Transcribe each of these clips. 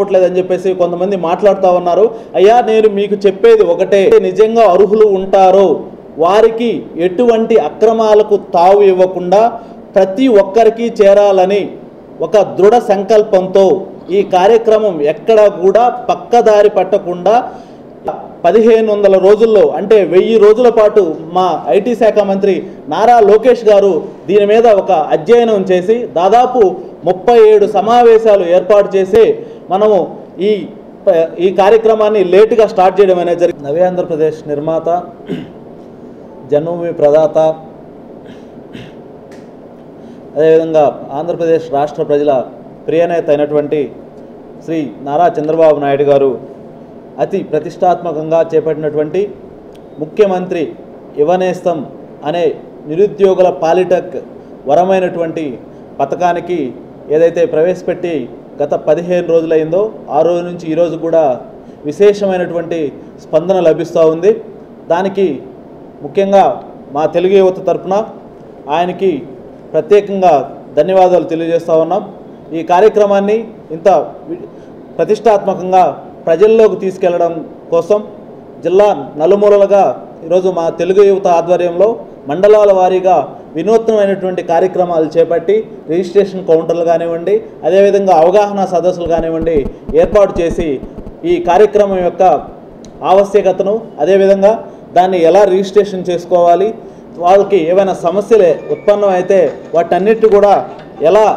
చేసుకోవట్లేదని చెప్పేసి కొంతమంది మాట్లాడుతూ ఉన్నారు అయ్యా నేను మీకు చెప్పేది ఒకటే నిజంగా అర్హులు ఉంటారో వారికి ఎటువంటి అక్రమాలకు తావు ఇవ్వకుండా ప్రతి ఒక్కరికి చేరాలని ఒక దృఢ సంకల్పంతో ఈ కార్యక్రమం ఎక్కడా కూడా పక్కదారి పట్టకుండా పదిహేను వందల రోజుల్లో అంటే వెయ్యి రోజుల పాటు మా ఐటీ శాఖ మంత్రి నారా లోకేష్ గారు దీని మీద ఒక అధ్యయనం చేసి దాదాపు ముప్పై ఏడు సమావేశాలు ఏర్పాటు చేసి మనము ఈ ఈ కార్యక్రమాన్ని లేటుగా స్టార్ట్ చేయడం అనేది జరిగింది నవే ఆంధ్రప్రదేశ్ నిర్మాత జన్మభూమి ప్రదాత అదేవిధంగా ఆంధ్రప్రదేశ్ రాష్ట్ర ప్రజల ప్రియనేత అయినటువంటి శ్రీ నారా చంద్రబాబు నాయుడు గారు అతి ప్రతిష్టాత్మకంగా చేపట్టినటువంటి ముఖ్యమంత్రి యువనేస్తం అనే నిరుద్యోగుల పాలిటెక్ వరమైనటువంటి పథకానికి ఏదైతే ప్రవేశపెట్టి గత పదిహేను రోజులైందో ఆ రోజు నుంచి ఈరోజు కూడా విశేషమైనటువంటి స్పందన లభిస్తూ ఉంది దానికి ముఖ్యంగా మా తెలుగు యువత తరపున ఆయనకి ప్రత్యేకంగా ధన్యవాదాలు తెలియజేస్తూ ఉన్నాం ఈ కార్యక్రమాన్ని ఇంత వి- ప్రతిష్టాత్మకంగా ప్రజల్లోకి తీసుకెళ్లడం కోసం జిల్లా నలుమూలలుగా ఈరోజు మా తెలుగు యువత ఆధ్వర్యంలో మండలాల వారీగా వినూత్నమైనటువంటి కార్యక్రమాలు చేపట్టి రిజిస్ట్రేషన్ కౌంటర్లు కానివ్వండి అదేవిధంగా అవగాహన సదస్సులు కానివ్వండి ఏర్పాటు చేసి ఈ కార్యక్రమం యొక్క ఆవశ్యకతను అదేవిధంగా దాన్ని ఎలా రిజిస్ట్రేషన్ చేసుకోవాలి వాళ్ళకి ఏమైనా సమస్యలు ఉత్పన్నం అయితే వాటన్నిటి కూడా ఎలా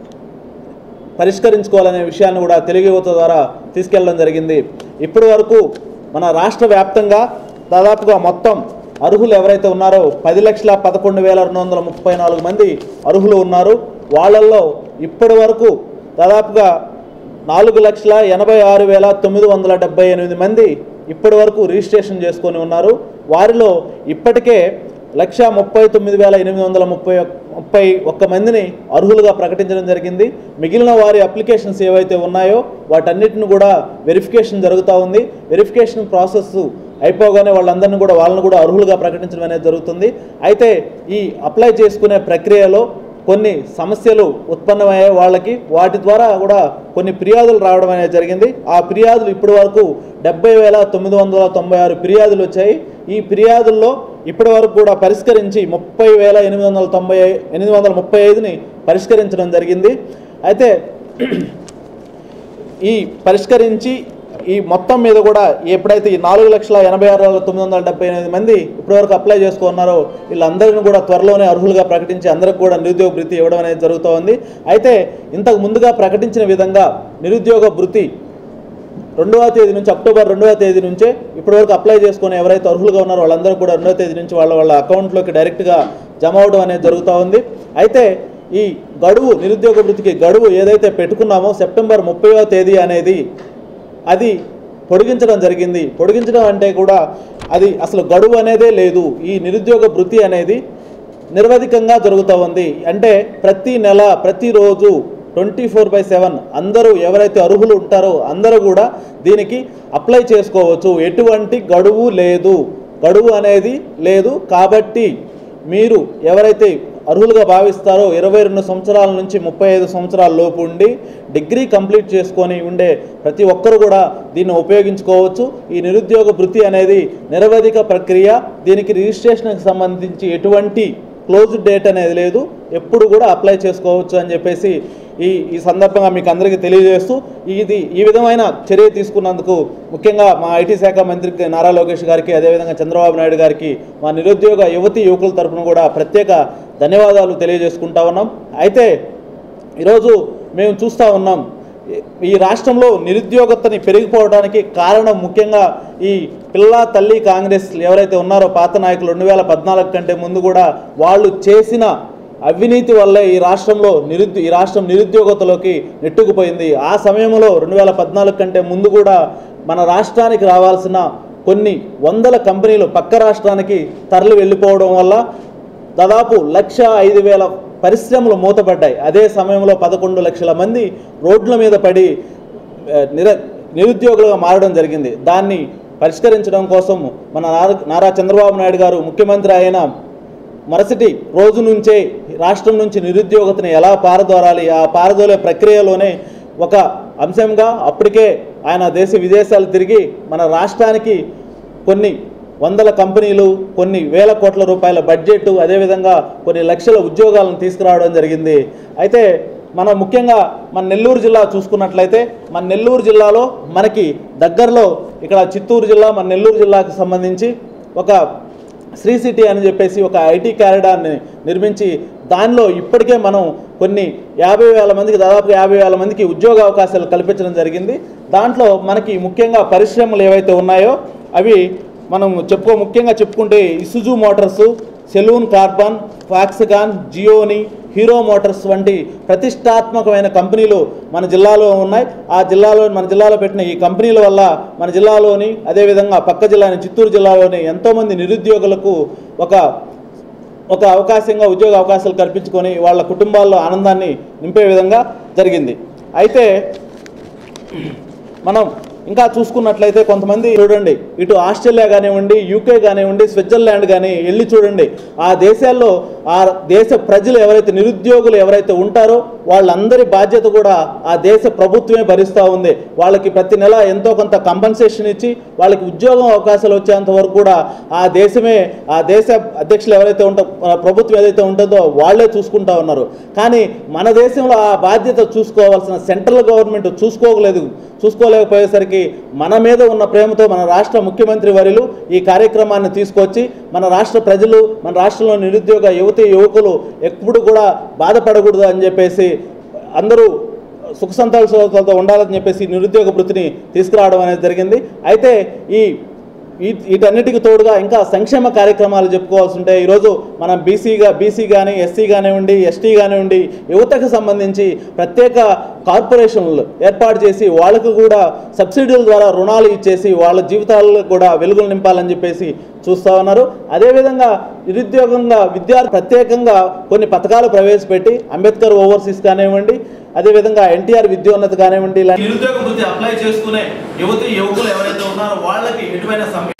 పరిష్కరించుకోవాలనే విషయాన్ని కూడా తెలుగు యువత ద్వారా తీసుకెళ్ళడం జరిగింది ఇప్పటి వరకు మన రాష్ట్ర వ్యాప్తంగా దాదాపుగా మొత్తం అర్హులు ఎవరైతే ఉన్నారో పది లక్షల పదకొండు వేల రెండు వందల ముప్పై నాలుగు మంది అర్హులు ఉన్నారు వాళ్ళల్లో ఇప్పటి వరకు దాదాపుగా నాలుగు లక్షల ఎనభై ఆరు వేల తొమ్మిది వందల డెబ్బై ఎనిమిది మంది ఇప్పటి వరకు రిజిస్ట్రేషన్ చేసుకొని ఉన్నారు వారిలో ఇప్పటికే లక్ష ముప్పై తొమ్మిది వేల ఎనిమిది వందల ముప్పై ఒక్- ముప్పై ఒక్క మందిని అర్హులుగా ప్రకటించడం జరిగింది మిగిలిన వారి అప్లికేషన్స్ ఏవైతే ఉన్నాయో వాటన్నిటిని కూడా వెరిఫికేషన్ జరుగుతూ ఉంది వెరిఫికేషన్ ప్రాసెస్ అయిపోగానే వాళ్ళందరినీ కూడా వాళ్ళని కూడా అర్హులుగా ప్రకటించడం అనేది జరుగుతుంది అయితే ఈ అప్లై చేసుకునే ప్రక్రియలో కొన్ని సమస్యలు ఉత్పన్నమయ్యే వాళ్ళకి వాటి ద్వారా కూడా కొన్ని ఫిర్యాదులు రావడం అనేది జరిగింది ఆ ఫిర్యాదులు ఇప్పటి వరకు డెబ్బై వేల తొమ్మిది వందల తొంభై ఆరు ఫిర్యాదులు వచ్చాయి ఈ ఫిర్యాదుల్లో ఇప్పటి వరకు కూడా పరిష్కరించి ముప్పై వేల ఎనిమిది వందల తొంభై ఎనిమిది వందల ముప్పై ఐదుని పరిష్కరించడం జరిగింది అయితే ఈ పరిష్కరించి ఈ మొత్తం మీద కూడా ఎప్పుడైతే ఈ నాలుగు లక్షల ఎనభై ఆరు వేల తొమ్మిది వందల డెబ్బై ఎనిమిది మంది ఇప్పటివరకు అప్లై చేసుకున్నారో వీళ్ళందరిని కూడా త్వరలోనే అర్హులుగా ప్రకటించి అందరికి కూడా నిరుద్యోగ భృతి ఇవ్వడం అనేది జరుగుతోంది అయితే ఇంతకు ముందుగా ప్రకటించిన విధంగా నిరుద్యోగ భృతి రెండవ తేదీ నుంచి అక్టోబర్ రెండవ తేదీ నుంచే ఇప్పటివరకు అప్లై చేసుకుని ఎవరైతే అర్హులుగా ఉన్నారో వాళ్ళందరూ కూడా రెండవ తేదీ నుంచి వాళ్ళ వాళ్ళ అకౌంట్లోకి డైరెక్ట్గా జమ అవడం అనేది జరుగుతూ ఉంది అయితే ఈ గడువు నిరుద్యోగ వృత్తికి గడువు ఏదైతే పెట్టుకున్నామో సెప్టెంబర్ ముప్పైవ తేదీ అనేది అది పొడిగించడం జరిగింది పొడిగించడం అంటే కూడా అది అసలు గడువు అనేదే లేదు ఈ నిరుద్యోగ వృత్తి అనేది నిర్వధికంగా జరుగుతూ ఉంది అంటే ప్రతి నెల ప్రతిరోజు ట్వంటీ ఫోర్ బై సెవెన్ అందరూ ఎవరైతే అర్హులు ఉంటారో అందరూ కూడా దీనికి అప్లై చేసుకోవచ్చు ఎటువంటి గడువు లేదు గడువు అనేది లేదు కాబట్టి మీరు ఎవరైతే అర్హులుగా భావిస్తారో ఇరవై రెండు సంవత్సరాల నుంచి ముప్పై ఐదు సంవత్సరాల లోపు ఉండి డిగ్రీ కంప్లీట్ చేసుకొని ఉండే ప్రతి ఒక్కరు కూడా దీన్ని ఉపయోగించుకోవచ్చు ఈ నిరుద్యోగ వృత్తి అనేది నిరవధిక ప్రక్రియ దీనికి రిజిస్ట్రేషన్కి సంబంధించి ఎటువంటి క్లోజ్ డేట్ అనేది లేదు ఎప్పుడు కూడా అప్లై చేసుకోవచ్చు అని చెప్పేసి ఈ ఈ సందర్భంగా మీకు అందరికీ తెలియజేస్తూ ఇది ఈ విధమైన చర్య తీసుకున్నందుకు ముఖ్యంగా మా ఐటీ శాఖ మంత్రికి నారా లోకేష్ గారికి అదేవిధంగా చంద్రబాబు నాయుడు గారికి మా నిరుద్యోగ యువతి యువకుల తరపున కూడా ప్రత్యేక ధన్యవాదాలు తెలియజేసుకుంటా ఉన్నాం అయితే ఈరోజు మేము చూస్తూ ఉన్నాం ఈ- ఈ రాష్ట్రంలో నిరుద్యోగతని పెరిగిపోవడానికి కారణం ముఖ్యంగా ఈ పిల్ల తల్లి కాంగ్రెస్ ఎవరైతే ఉన్నారో పాత నాయకులు రెండు వేల పద్నాలుగు కంటే ముందు కూడా వాళ్ళు చేసిన అవినీతి వల్లే ఈ రాష్ట్రంలో నిరుద్యో ఈ రాష్ట్రం నిరుద్యోగతలోకి నెట్టుకుపోయింది ఆ సమయంలో రెండు వేల పద్నాలుగు కంటే ముందు కూడా మన రాష్ట్రానికి రావాల్సిన కొన్ని వందల కంపెనీలు పక్క రాష్ట్రానికి తరలి వెళ్ళిపోవడం వల్ల దాదాపు లక్ష ఐదు వేల పరిశ్రమలు మూతపడ్డాయి అదే సమయంలో పదకొండు లక్షల మంది రోడ్ల మీద పడి ఆ, నిర నిరుద్యోగులుగా మారడం జరిగింది దాన్ని పరిష్కరించడం కోసం మన నారా నారా చంద్రబాబు నాయుడు గారు ముఖ్యమంత్రి అయిన మరుసటి రోజు నుంచే రాష్ట్రం నుంచి నిరుద్యోగతని ఎలా పారదోరాలి ఆ పారదోలే ప్రక్రియలోనే ఒక అంశంగా అప్పటికే ఆయన దేశ విదేశాలు తిరిగి మన రాష్ట్రానికి కొన్ని వందల కంపెనీలు కొన్ని వేల కోట్ల రూపాయల బడ్జెట్ అదేవిధంగా కొన్ని లక్షల ఉద్యోగాలను తీసుకురావడం జరిగింది అయితే మనం ముఖ్యంగా మన నెల్లూరు జిల్లా చూసుకున్నట్లయితే మన నెల్లూరు జిల్లాలో మనకి దగ్గరలో ఇక్కడ చిత్తూరు జిల్లా మన నెల్లూరు జిల్లాకు సంబంధించి ఒక శ్రీ సిటీ అని చెప్పేసి ఒక ఐటీ క్యారిడార్ని నిర్మించి దానిలో ఇప్పటికే మనం కొన్ని యాభై వేల మందికి దాదాపు యాభై వేల మందికి ఉద్యోగ అవకాశాలు కల్పించడం జరిగింది దాంట్లో మనకి ముఖ్యంగా పరిశ్రమలు ఏవైతే ఉన్నాయో అవి మనం చెప్పుకో ముఖ్యంగా చెప్పుకుంటే ఇసుజు మోటార్సు సెలూన్ కార్బన్ ఫాక్స్గాన్ జియోని హీరో మోటార్స్ వంటి ప్రతిష్టాత్మకమైన కంపెనీలు మన జిల్లాలో ఉన్నాయి ఆ జిల్లాలో మన జిల్లాలో పెట్టిన ఈ కంపెనీల వల్ల మన జిల్లాలోని అదేవిధంగా పక్క జిల్లా చిత్తూరు జిల్లాలోని ఎంతోమంది నిరుద్యోగులకు ఒక ఒక అవకాశంగా ఉద్యోగ అవకాశాలు కల్పించుకొని వాళ్ళ కుటుంబాల్లో ఆనందాన్ని నింపే విధంగా జరిగింది అయితే మనం ఇంకా చూసుకున్నట్లయితే కొంతమంది చూడండి ఇటు ఆస్ట్రేలియా కానివ్వండి యూకే కానివ్వండి స్విట్జర్లాండ్ కానీ వెళ్ళి చూడండి ఆ దేశాల్లో ఆ దేశ ప్రజలు ఎవరైతే నిరుద్యోగులు ఎవరైతే ఉంటారో వాళ్ళందరి బాధ్యత కూడా ఆ దేశ ప్రభుత్వమే భరిస్తూ ఉంది వాళ్ళకి ప్రతి నెల ఎంతో కొంత కంపన్సేషన్ ఇచ్చి వాళ్ళకి ఉద్యోగం అవకాశాలు వచ్చేంత వరకు కూడా ఆ దేశమే ఆ దేశ అధ్యక్షులు ఎవరైతే ఉంటా ప్రభుత్వం ఏదైతే ఉంటుందో వాళ్ళే చూసుకుంటా ఉన్నారు కానీ మన దేశంలో ఆ బాధ్యత చూసుకోవాల్సిన సెంట్రల్ గవర్నమెంట్ చూసుకోలేదు చూసుకోలేకపోయేసరికి మన మీద ఉన్న ప్రేమతో మన రాష్ట్ర ముఖ్యమంత్రి వర్యులు ఈ కార్యక్రమాన్ని తీసుకొచ్చి మన రాష్ట్ర ప్రజలు మన రాష్ట్రంలో నిరుద్యోగ యువతి యువకులు ఎప్పుడు కూడా బాధపడకూడదు అని చెప్పేసి అందరూ సుఖ సంతోషాలతో ఉండాలని చెప్పేసి నిరుద్యోగ వృత్తిని తీసుకురావడం అనేది జరిగింది అయితే ఈ ఈ వీటన్నిటికి తోడుగా ఇంకా సంక్షేమ కార్యక్రమాలు చెప్పుకోవాల్సి ఉంటే ఈరోజు మనం బీసీగా బీసీ కానీ ఎస్సీ కానివ్వండి ఎస్టీ కానివ్వండి యువతకు సంబంధించి ప్రత్యేక కార్పొరేషన్లు ఏర్పాటు చేసి వాళ్ళకు కూడా సబ్సిడీల ద్వారా రుణాలు ఇచ్చేసి వాళ్ళ జీవితాల్లో కూడా వెలుగులు నింపాలని చెప్పేసి చూస్తూ ఉన్నారు అదేవిధంగా నిరుద్యోగంగా విద్యార్థి ప్రత్యేకంగా కొన్ని పథకాలు ప్రవేశపెట్టి అంబేద్కర్ ఓవర్సీస్ కానివ్వండి అదేవిధంగా ఎన్టీఆర్ విద్యోన్నత కానివ్వండి ఇలా నిరుద్యోగ వృత్తి అప్లై చేసుకునే యువతి యువకులు ఎవరైతే ఉన్నారో వాళ్ళకి ఎటువంటి